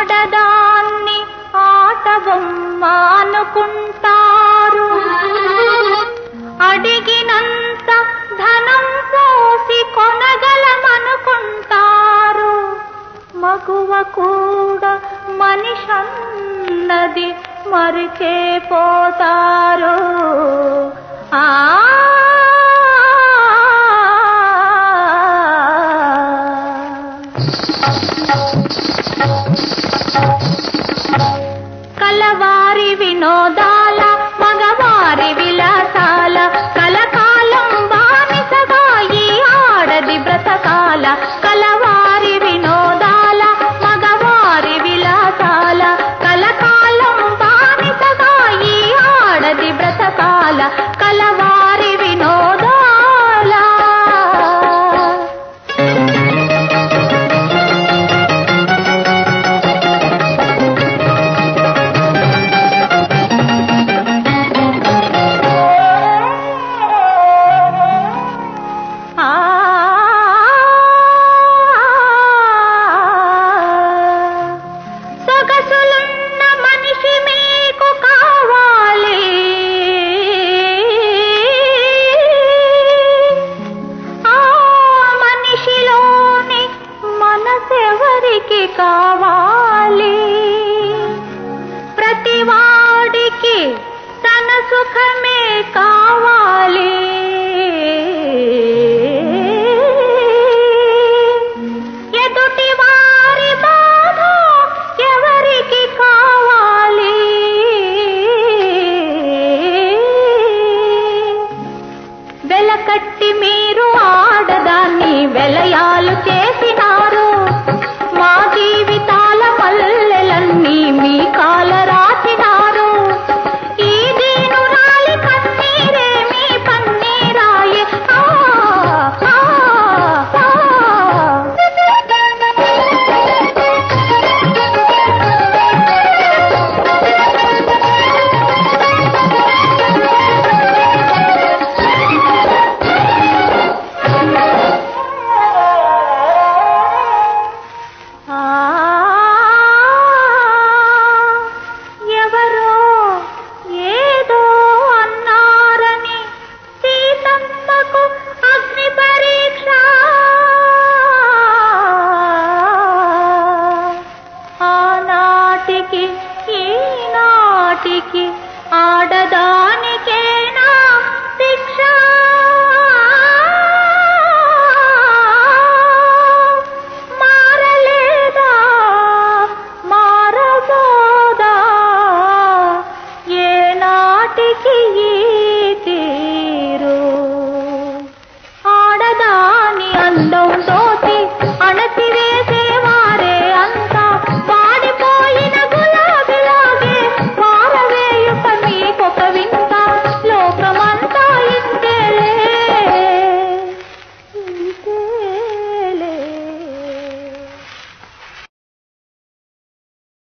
ఆడదాన్ని ఆట బొమ్మ అనుకుంటారు అడిగినంత ధనం పోసి కొనగలమనుకుంటారు మగువ కూడా మనిషన్నది మరిచే పోతారు ఆ కలవారి వినోదాల మగవారి విలాసాల కలకాలం బానిసగా ఈ ఆడది బ్రతకాల కలవారి వినోదాల మగవారి విలాసాల కలకాలం బానిసగా ఈ ఆడది బ్రతకాల కలవారి వినోదాల ఆ సొగసులున్న మనిషి మీకు కావాలి ఆ మనిషిలోని మనసెవరికి కావాలి ప్రతివాడికి తన సుఖమే కావాలి ఎదుటి వారి బాధ ఎవరికి కావాలి వెలకట్టి మీరు ఆడదాన్ని వెలయాలు చేసినారు మా జీవితాల మల్లెలన్నీ మీ కాల రాసినారు ఈ దీనురాలి కన్నీరే మీ పన్నీరాయే ఆ, ఆ, ఆ. ఆ ఎవరో ఏదో అన్నారని సీతమ్మకు అగ్ని పరీక్ష ఆనాటికి ఈనాటికి ఆడదానికేనా శిక్ష మారలేదా మారబోదా ఏనాటికి ఈ తీరు ఆడదాని అందం